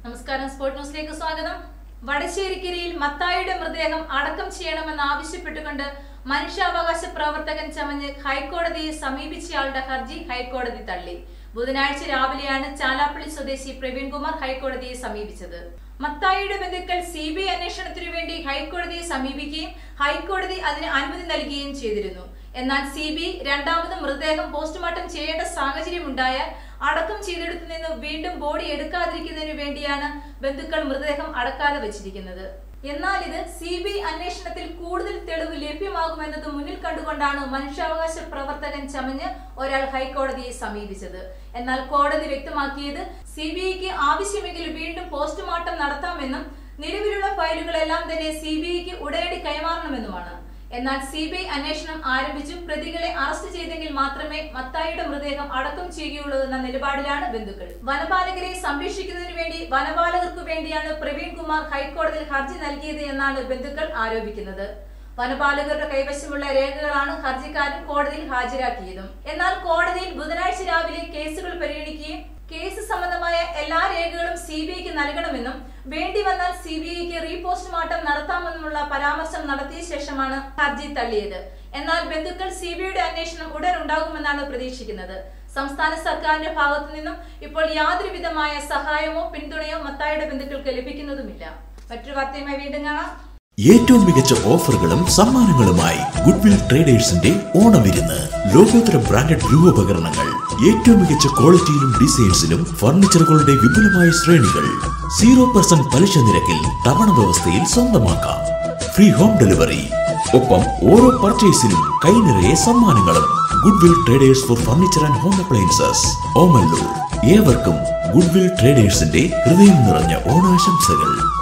നമസ്കാരം സ്പോർട് ന്യൂസിലേക്ക് സ്വാഗതം വടശ്ശേരിക്കരയിൽ മത്തായിയുടെ മൃതദേഹം അടക്കം ചെയ്യണമെന്ന് ആവശ്യപ്പെട്ടുകൊണ്ട് മനുഷ്യാവകാശ പ്രവർത്തകൻ ചമഞ്ഞ് ഹൈക്കോടതിയെ സമീപിച്ചയാളുടെ ഹർജി ഹൈക്കോടതി തള്ളി ബുധനാഴ്ച രാവിലെയാണ് ചാലാപ്പള്ളി സ്വദേശി പ്രവീൺകുമാർ ഹൈക്കോടതിയെ സമീപിച്ചത് മത്തായിയുടെ ബന്ധുക്കൾ സി ബി ഐ അന്വേഷണത്തിനു വേണ്ടി ഹൈക്കോടതിയെ സമീപിക്കുകയും ഹൈക്കോടതി അതിന് അനുമതി നൽകുകയും ചെയ്തിരുന്നു എന്നാൽ സി ബി രണ്ടാമത് മൃതദേഹം പോസ്റ്റ്മോർട്ടം ചെയ്യേണ്ട സാഹചര്യം ഉണ്ടായാൽ അടക്കം ചെയ്തെടുത്തു നിന്ന് വീണ്ടും ബോഡി എടുക്കാതിരിക്കുന്നതിന് വേണ്ടിയാണ് ബന്ധുക്കൾ മൃതദേഹം അടക്കാതെ വെച്ചിരിക്കുന്നത് എന്നാൽ ഇത് സി ബി അന്വേഷണത്തിൽ കൂടുതൽ തെളിവ് ലഭ്യമാകുമെന്നത് മുന്നിൽ കണ്ടുകൊണ്ടാണ് മനുഷ്യാവകാശ പ്രവർത്തകൻ ചമഞ്ഞ് ഒരാൾ ഹൈക്കോടതിയെ സമീപിച്ചത് എന്നാൽ കോടതി വ്യക്തമാക്കിയത് സി ബി ഐക്ക് ആവശ്യമെങ്കിൽ വീണ്ടും പോസ്റ്റ്മോർട്ടം നടത്താമെന്നും നിലവിലുള്ള ഫയലുകളെല്ലാം തന്നെ സി ബി ഐക്ക് ഉടനടി കൈമാറണമെന്നുമാണ് എന്നാൽ സി ബി ഐ അന്വേഷണം ആരംഭിച്ചും പ്രതികളെ അറസ്റ്റ് ചെയ്തെങ്കിൽ മാത്രമേ മത്തായിയുടെ മൃതദേഹം അടക്കം ചെയ്യുകയുള്ളൂ എന്ന നിലപാടിലാണ് ബന്ധുക്കൾ വനപാലകരെ സംരക്ഷിക്കുന്നതിന് വേണ്ടി വനപാലകർക്ക് വേണ്ടിയാണ് പ്രവീൺ കുമാർ ഹൈക്കോടതിയിൽ ഹർജി നൽകിയത് എന്നാണ് ബന്ധുക്കൾ ആരോപിക്കുന്നത് വനപാലകരുടെ കൈവശമുള്ള രേഖകളാണ് ഹർജിക്കാരൻ കോടതിയിൽ ഹാജരാക്കിയതും എന്നാൽ കോടതിയിൽ ബുധനാഴ്ച രാവിലെ കേസുകൾ പരിഗണിക്കുകയും കേസ് സംബന്ധമായ എല്ലാ രേഖകളും സി ബി ഐക്ക് നൽകണമെന്നും വേണ്ടി വന്നാൽ സി ബി ഐക്ക് റീപോസ്റ്റ്മോർട്ടം നടത്താമെന്നുമുള്ള പരാമർശം നടത്തിയ ശേഷമാണ് ഹർജി തള്ളിയത് എന്നാൽ ബന്ധുക്കൾ സി ബി ഐയുടെ അന്വേഷണം ഉടൻ ഉണ്ടാകുമെന്നാണ് പ്രതീക്ഷിക്കുന്നത് സംസ്ഥാന സർക്കാരിന്റെ ഭാഗത്തു നിന്നും ഇപ്പോൾ യാതൊരു വിധമായ സഹായമോ പിന്തുണയോ മത്തായുടെ ബന്ധുക്കൾക്ക് ലഭിക്കുന്നതുമില്ല മറ്റൊരു വാർത്തയുമായി വീണ്ടും കാണാം ഏറ്റവും മികച്ച ഓഫറുകളും സമ്മാനങ്ങളുമായി ഗുഡ്വിൽ ട്രേഡേഴ്സിന്റെ ഓണവിരുന്ന് ലോകോത്തര ബ്രാൻഡഡ് ഗൃഹോപകരണങ്ങൾ ഏറ്റവും മികച്ച ക്വാളിറ്റിയിലും ഡിസൈൻസിലും ഫർണിച്ചറുകളുടെ വിപുലമായ ശ്രേണികൾ സീറോ പെർസെന്റ് പലിശ നിരക്കിൽ തവണ വ്യവസ്ഥയിൽ സ്വന്തമാക്കാം ഫ്രീ ഹോം ഡെലിവറി ഒപ്പം ഓരോ പർച്ചേസിനും കൈനിറയെ സമ്മാനങ്ങളും Goodwill Traders for furniture and home appliances Omallur ഏവർക്കും ഗുഡ്വിൽ ട്രേഡേഴ്സിന്റെ ഹൃദയം നിറഞ്ഞ ഓണാശംസകൾ